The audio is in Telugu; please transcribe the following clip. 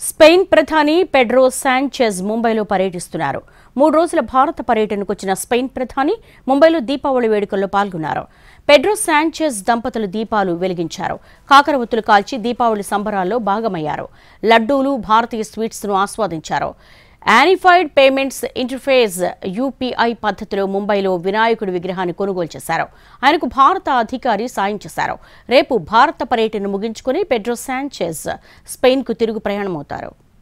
స్పెయిన్ ప్రధాని పెడ్రో శాంచెజ్ ముంబైలో పర్యటిస్తున్నారు మూడు రోజుల భారత పర్యటనకు వచ్చిన స్పెయిన్ ప్రధాని ముంబైలో దీపావళి వేడుకల్లో పాల్గొన్నారు పెడ్రో శాంచెజ్ దంపతులు దీపాలు వెలిగించారు కాకరవత్తులు కాల్చి దీపావళి సంబరాల్లో భాగమయ్యారు లడ్డూలు భారతీయ స్వీట్స్ ను ఆస్వాదించారు యానిఫైడ్ పేమెంట్స్ ఇంటర్ఫేస్ యూపీఐ పద్ధతిలో ముంబైలో వినాయకుడి విగ్రహాన్ని కొనుగోలు చేశారు ఆయనకు భారత అధికారి సాయం చేశారు రేపు భారత పర్యటన ముగించుకుని పెడ్రో శాంచెజ్ స్పెయిన్కు తిరుగు ప్రయాణమవుతారు